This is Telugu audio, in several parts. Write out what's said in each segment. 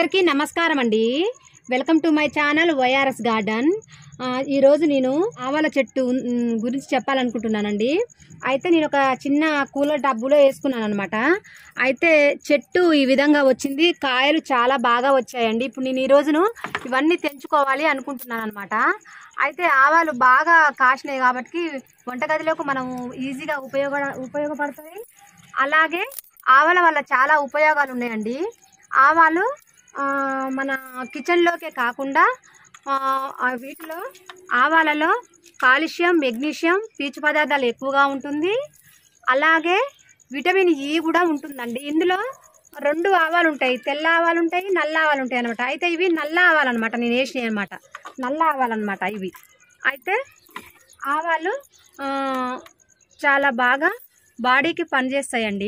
అందరికీ నమస్కారం అండి welcome to my channel YRS garden ఆ, ఈరోజు నేను ఆవాల చెట్టు ఉమ్, గురించి చెప్పాలనుకుంటున్నానండి అయితే నేను ఒక చిన్న కూలర్ డబ్బులో వేసుకున్నాను అనమాట అయితే చెట్టు ఈ విధంగా వచ్చింది కాయలు చాలా బాగా వచ్చాయండి ఇప్పుడు నేను ఈ రోజును ఇవన్నీ తెంచుకోవాలి అనుకుంటున్నాను అనమాట అయితే ఆవాలు బాగా కాసినాయి కాబట్టి వంటగదిలోకి మనం ఈజీగా ఉపయోగ ఉపయోగపడుతుంది అలాగే ఆవాల వల్ల చాలా ఉపయోగాలు ఉన్నాయండి ఆవాలు ఆ, మన కిచెన్లోకే కాకుండా ఆ, ఆ వీటిలో ఆవాలలో కాల్షియం మెగ్నీషియం పీచు పదార్థాలు ఎక్కువగా ఉంటుంది అలాగే విటమిన్ ఈ కూడా ఉంటుందండి ఇందులో రెండు ఆవాలు ఉంటాయి తెల్ల ఆవాలు ఉంటాయి నల్ల ఆవాలు ఉంటాయి అనమాట అయితే ఇవి నల్ల ఆవాలు అనమాట నేను వేసినాయి అనమాట నల్ల ఆవాలు అనమాట ఇవి అయితే ఆవాలు ఆ, చాలా బాగా బాడీకి పనిచేస్తాయండి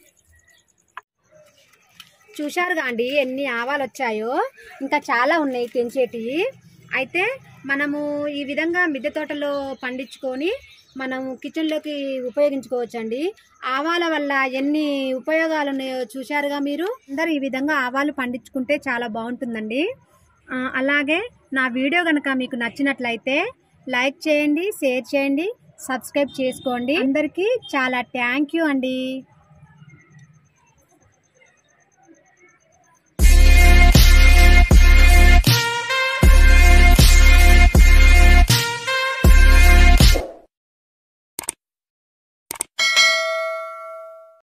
చూశారుగా అండి ఎన్ని ఆవాలు వచ్చాయో ఇంకా చాలా ఉన్నాయి తెంచేటివి అయితే మనము ఈ విధంగా మిద్దె తోటలో పండించుకొని మనం కిచెన్లోకి ఉపయోగించుకోవచ్చండి ఆవాల వల్ల ఎన్ని ఉపయోగాలు ఉన్నాయో చూశారుగా మీరు అందరూ ఈ విధంగా ఆవాలు పండించుకుంటే చాలా బాగుంటుందండి ఆ, అలాగే నా వీడియో కనుక మీకు నచ్చినట్లయితే లైక్ చేయండి షేర్ చేయండి సబ్స్క్రైబ్ చేసుకోండి అందరికీ చాలా థ్యాంక్ యూ అండి